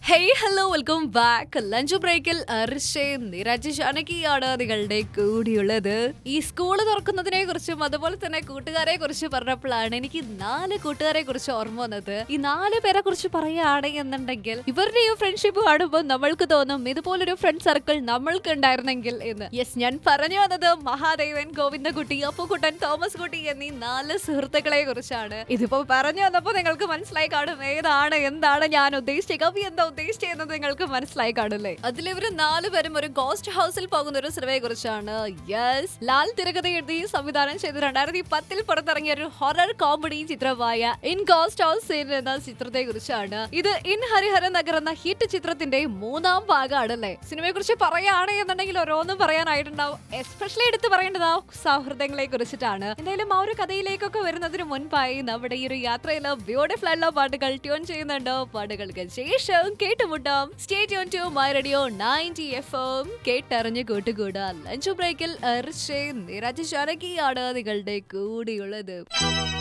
hey hello welcome back lunch ബ്രേക്കിൽ അർഷയും നിരജ് ജാനകിയാണ് നിങ്ങളുടെ കൂടിയുള്ളത് ഈ സ്കൂൾ തുറക്കുന്നതിനെ കുറിച്ചും അതുപോലെ തന്നെ കൂട്ടുകാരെ കുറിച്ച് പറഞ്ഞപ്പോഴാണ് എനിക്ക് നാല് കൂട്ടുകാരെ കുറിച്ച് ഓർമ്മ വന്നത് ഈ നാല് പേരെ കുറിച്ച് പറയുകയാണ് എന്നുണ്ടെങ്കിൽ ഇവരുടെ ഈ ഫ്രണ്ട്ഷിപ്പ് കാണുമ്പോൾ നമ്മൾക്ക് തോന്നും ഇതുപോലൊരു ഫ്രണ്ട് സർക്കിൾ നമ്മൾക്ക് ഉണ്ടായിരുന്നെങ്കിൽ എന്ന് യെസ് ഞാൻ പറഞ്ഞു വന്നത് മഹാദേവൻ ഗോവിന്ദകുട്ടി അപ്പുക്കുട്ടൻ തോമസ് കുട്ടി എന്നീ നാല് സുഹൃത്തുക്കളെ കുറിച്ചാണ് ഇതിപ്പോ പറഞ്ഞു വന്നപ്പോ നിങ്ങൾക്ക് മനസ്സിലായി കാണും ഏതാണ് എന്താണ് ഞാൻ ഉദ്ദേശിച്ച കവി എന്താ ഉദ്ദേശിച്ചതെന്ന് നിങ്ങൾക്ക് മനസ്സിലായി കാണില്ലേ അതിൽ ഇവര് നാല് പേരും ഒരു ഗോസ്റ്റ് ഹൗസിൽ പോകുന്ന ഒരു സിനിമയെ കുറിച്ചാണ് യെസ് ലാൽ തിരക്കഥ എഴുതി സംവിധാനം ചെയ്ത് രണ്ടായിരത്തി പത്തിൽ പുറത്തിറങ്ങിയ ഒരു ഹൊറർ കോമഡി ചിത്രമായ ഇൻ ഗോസ്റ്റ് ഹൗസ് എന്ന ചിത്രത്തെ കുറിച്ചാണ് ഇത് ഇൻ ഹരിഹര നഗർ എന്ന ഹിറ്റ് ചിത്രത്തിന്റെ മൂന്നാം ഭാഗമാണല്ലേ സിനിമയെ കുറിച്ച് പറയുകയാണ് എന്നുണ്ടെങ്കിൽ ഓരോന്നും പറയാനായിട്ടുണ്ടാവും എസ്പെഷ്യലി എടുത്ത് പറയേണ്ടത് ആ സൗഹൃദങ്ങളെ കുറിച്ചിട്ടാണ് എന്തായാലും ആ ഒരു കഥയിലേക്കൊക്കെ വരുന്നതിന് മുൻപായി നമ്മുടെ ഈ ഒരു യാത്രയിൽ ബ്യൂട്ടിഫുൾ ആയിട്ടുള്ള പാട്ടുകൾ ട്യൂൺ ചെയ്യുന്നുണ്ട് പാട്ടുകൾക്ക് ശേഷം കേട്ടുമുട്ടാം stay tune to my radio ninety F M കേട്ടറിഞ്ഞ് കൂട്ടുകൂടാ ലഞ്ച് ബ്രേക്കിൽ അർഷേ നിരജ് ശാനകിയാണ് നിങ്ങളുടെ കൂടെയുള്ളത്